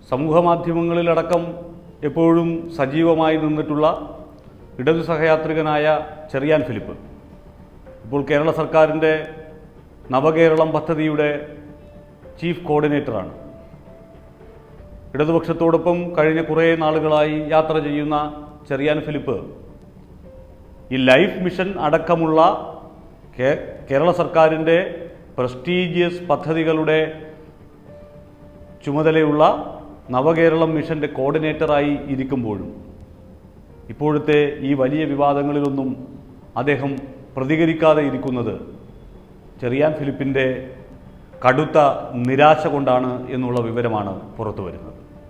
സമൂഹ മാധ്യമങ്ങളിലടക്കം എപ്പോഴും സജീവമായി നിന്നിട്ടുള്ള ഇടതു സഹയാത്രികനായ ചെറിയാൻ ഫിലിപ്പ് ഇപ്പോൾ കേരള സർക്കാരിൻ്റെ നവകേരളം പദ്ധതിയുടെ ചീഫ് കോർഡിനേറ്ററാണ് ഇടതുപക്ഷത്തോടൊപ്പം കഴിഞ്ഞ കുറേ നാളുകളായി യാത്ര ചെയ്യുന്ന ചെറിയാൻ ഫിലിപ്പ് ഈ ലൈഫ് മിഷൻ അടക്കമുള്ള കേ- കേരള സർക്കാരിൻ്റെ പ്രസ്റ്റീജിയസ് പദ്ധതികളുടെ ചുമതലയുള്ള നവകേരളം മിഷൻ്റെ കോർഡിനേറ്ററായി ഇരിക്കുമ്പോഴും ഇപ്പോഴത്തെ ഈ വലിയ വിവാദങ്ങളിലൊന്നും അദ്ദേഹം പ്രതികരിക്കാതെ ഇരിക്കുന്നത് ചെറിയാൻ ഫിലിപ്പിൻ്റെ കടുത്ത നിരാശ കൊണ്ടാണ് എന്നുള്ള വിവരമാണ് പുറത്തു വരുന്നത്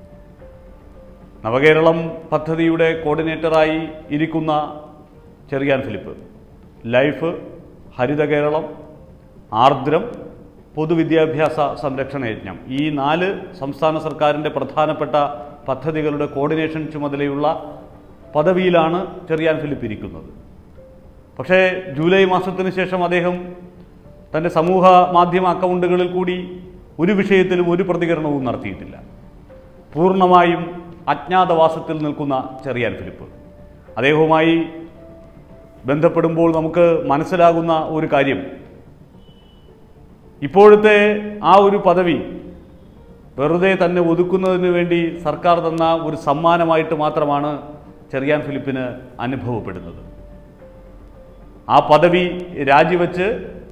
നവകേരളം പദ്ധതിയുടെ കോർഡിനേറ്ററായി ഇരിക്കുന്ന ചെറിയാൻ ഫിലിപ്പ് ലൈഫ് ഹരിത കേരളം ആർദ്രം പൊതുവിദ്യാഭ്യാസ സംരക്ഷണ യജ്ഞം ഈ നാല് സംസ്ഥാന സർക്കാരിൻ്റെ പ്രധാനപ്പെട്ട പദ്ധതികളുടെ കോർഡിനേഷൻ ചുമതലയുള്ള പദവിയിലാണ് ചെറിയാൻ ഫിലിപ്പ് ഇരിക്കുന്നത് പക്ഷേ ജൂലൈ മാസത്തിന് ശേഷം അദ്ദേഹം തൻ്റെ സമൂഹ മാധ്യമ അക്കൗണ്ടുകളിൽ കൂടി ഒരു വിഷയത്തിലും ഒരു പ്രതികരണവും നടത്തിയിട്ടില്ല പൂർണ്ണമായും അജ്ഞാതവാസത്തിൽ നിൽക്കുന്ന ചെറിയാൻ ഫിലിപ്പ് അദ്ദേഹവുമായി ബന്ധപ്പെടുമ്പോൾ നമുക്ക് മനസ്സിലാകുന്ന ഒരു കാര്യം ഇപ്പോഴത്തെ ആ ഒരു പദവി വെറുതെ തന്നെ ഒതുക്കുന്നതിന് വേണ്ടി സർക്കാർ തന്ന ഒരു സമ്മാനമായിട്ട് മാത്രമാണ് ചെറിയാൻ ഫിലിപ്പിന് അനുഭവപ്പെടുന്നത് ആ പദവി രാജിവെച്ച്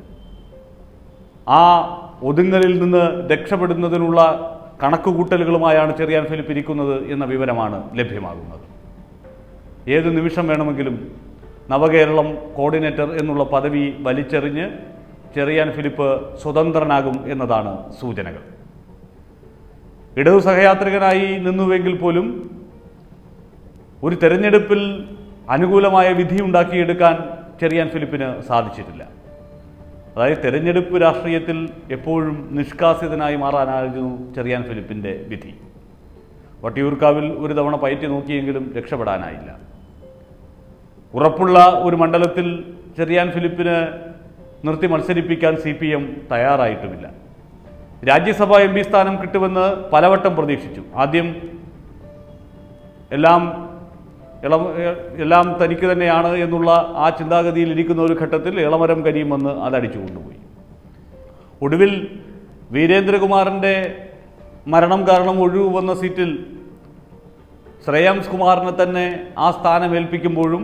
ആ ഒതുങ്ങലിൽ നിന്ന് രക്ഷപ്പെടുന്നതിനുള്ള കണക്കുകൂട്ടലുകളുമായാണ് ചെറിയാൻ ഫിലിപ്പ് ഇരിക്കുന്നത് എന്ന വിവരമാണ് ലഭ്യമാകുന്നത് ഏത് നിമിഷം വേണമെങ്കിലും നവകേരളം കോർഡിനേറ്റർ എന്നുള്ള പദവി വലിച്ചെറിഞ്ഞ് ചെറിയാൻ ഫിലിപ്പ് സ്വതന്ത്രനാകും എന്നതാണ് സൂചനകൾ ഇടതു സഹയാത്രികനായി നിന്നുവെങ്കിൽ പോലും ഒരു തെരഞ്ഞെടുപ്പിൽ അനുകൂലമായ വിധി ഉണ്ടാക്കിയെടുക്കാൻ ചെറിയാൻ ഫിലിപ്പിന് സാധിച്ചിട്ടില്ല അതായത് തെരഞ്ഞെടുപ്പ് രാഷ്ട്രീയത്തിൽ എപ്പോഴും നിഷ്കാസിതനായി മാറാനായിരുന്നു ചെറിയാൻ ഫിലിപ്പിൻ്റെ വിധി വട്ടിയൂർക്കാവിൽ ഒരു തവണ പയറ്റി നോക്കിയെങ്കിലും രക്ഷപ്പെടാനായില്ല ഉറപ്പുള്ള ഒരു മണ്ഡലത്തിൽ ചെറിയാൻ ഫിലിപ്പിന് നിർത്തി മത്സരിപ്പിക്കാൻ സി പി എം തയ്യാറായിട്ടുമില്ല രാജ്യസഭാ എം പി സ്ഥാനം കിട്ടുമെന്ന് പലവട്ടം പ്രതീക്ഷിച്ചു ആദ്യം എല്ലാം ഇളം എല്ലാം തനിക്ക് തന്നെയാണ് എന്നുള്ള ആ ചിന്താഗതിയിൽ ഇരിക്കുന്ന ഒരു ഘട്ടത്തിൽ ഇളമരം കരിയുമെന്ന് അതടിച്ചു കൊണ്ടുപോയി ഒടുവിൽ വീരേന്ദ്രകുമാറിൻ്റെ മരണം കാരണം ഒഴിവ് വന്ന സീറ്റിൽ ശ്രേയാംസ് കുമാറിനെ തന്നെ ആ സ്ഥാനം ഏൽപ്പിക്കുമ്പോഴും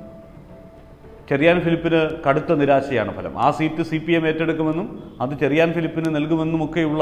ചെറിയാൻ ഫിലിപ്പിന് കടുത്ത നിരാശയാണ് ഫലം ആ സീറ്റ് സി പി എം ഏറ്റെടുക്കുമെന്നും അത് ചെറിയാൻ ഫിലിപ്പിന് നൽകുമെന്നുമൊക്കെയുള്ള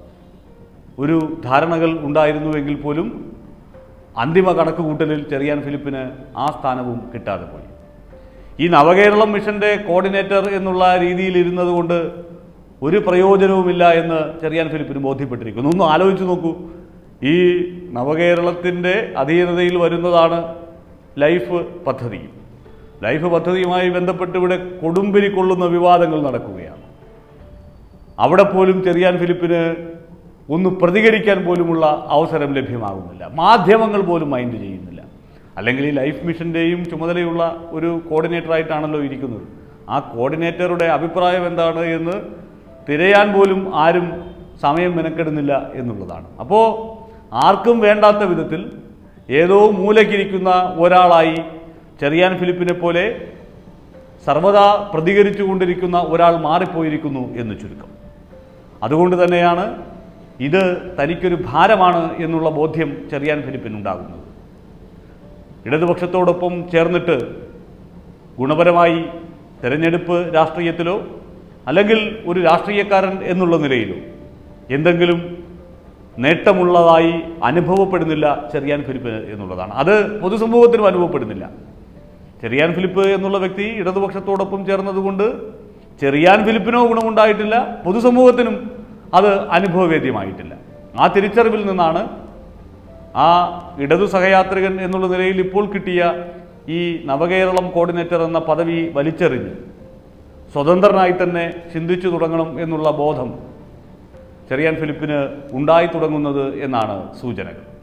ഒരു ധാരണകൾ ഉണ്ടായിരുന്നുവെങ്കിൽ പോലും അന്തിമ കണക്കുകൂട്ടലിൽ ചെറിയാൻ ഫിലിപ്പിന് ആ സ്ഥാനവും കിട്ടാതെ പോയി ഈ നവകേരളം മിഷന്റെ കോർഡിനേറ്റർ എന്നുള്ള രീതിയിൽ ഇരുന്നത് കൊണ്ട് ഒരു പ്രയോജനവുമില്ല എന്ന് ചെറിയാൻ ഫിലിപ്പിന് ബോധ്യപ്പെട്ടിരിക്കുന്നു ഒന്ന് ആലോചിച്ച് നോക്കൂ ഈ നവകേരളത്തിൻ്റെ അധീനതയിൽ വരുന്നതാണ് ലൈഫ് പദ്ധതി ലൈഫ് പദ്ധതിയുമായി ബന്ധപ്പെട്ട് ഇവിടെ കൊടുമ്പിരി കൊള്ളുന്ന വിവാദങ്ങൾ നടക്കുകയാണ് അവിടെ പോലും ചെറിയാൻ ഫിലിപ്പിന് ഒന്ന് പ്രതികരിക്കാൻ പോലുമുള്ള അവസരം ലഭ്യമാകുന്നില്ല മാധ്യമങ്ങൾ പോലും മൈൻഡ് ചെയ്യുന്നില്ല അല്ലെങ്കിൽ ഈ ലൈഫ് മിഷൻ്റെയും ചുമതലയുള്ള ഒരു കോർഡിനേറ്ററായിട്ടാണല്ലോ ഇരിക്കുന്നത് ആ കോർഡിനേറ്ററുടെ അഭിപ്രായം എന്താണ് എന്ന് തിരയാൻ പോലും ആരും സമയം മെനക്കെടുന്നില്ല എന്നുള്ളതാണ് അപ്പോൾ ആർക്കും വേണ്ടാത്ത വിധത്തിൽ ഏതോ മൂലക്കിരിക്കുന്ന ഒരാളായി ചെറിയാൻ ഫിലിപ്പിനെ പോലെ സർവദാ പ്രതികരിച്ചു കൊണ്ടിരിക്കുന്ന ഒരാൾ മാറിപ്പോയിരിക്കുന്നു എന്ന് ചുരുക്കം അതുകൊണ്ട് തന്നെയാണ് ഇത് തനിക്കൊരു ഭാരമാണ് എന്നുള്ള ബോധ്യം ചെറിയാൻ ഫിലിപ്പിനുണ്ടാകുന്നത് ഇടതുപക്ഷത്തോടൊപ്പം ചേർന്നിട്ട് ഗുണപരമായി തെരഞ്ഞെടുപ്പ് രാഷ്ട്രീയത്തിലോ അല്ലെങ്കിൽ ഒരു രാഷ്ട്രീയക്കാരൻ എന്നുള്ള നിലയിലോ എന്തെങ്കിലും നേട്ടമുള്ളതായി അനുഭവപ്പെടുന്നില്ല ചെറിയാൻ ഫിലിപ്പ് എന്നുള്ളതാണ് അത് പൊതുസമൂഹത്തിനും അനുഭവപ്പെടുന്നില്ല ചെറിയാൻ ഫിലിപ്പ് എന്നുള്ള വ്യക്തി ഇടതുപക്ഷത്തോടൊപ്പം ചേർന്നതുകൊണ്ട് ചെറിയാൻ ഫിലിപ്പിനോ ഗുണമുണ്ടായിട്ടില്ല പൊതുസമൂഹത്തിനും അത് അനുഭവവേദ്യമായിട്ടില്ല ആ തിരിച്ചറിവിൽ നിന്നാണ് ആ ഇടതു സഹയാത്രികൻ എന്നുള്ള നിലയിൽ ഇപ്പോൾ കിട്ടിയ ഈ നവകേരളം കോർഡിനേറ്റർ എന്ന പദവി വലിച്ചെറിഞ്ഞ് സ്വതന്ത്രനായി തന്നെ ചിന്തിച്ചു തുടങ്ങണം എന്നുള്ള ബോധം ചെറിയാൻ ഫിലിപ്പിന് ഉണ്ടായി തുടങ്ങുന്നത് എന്നാണ് സൂചനകൾ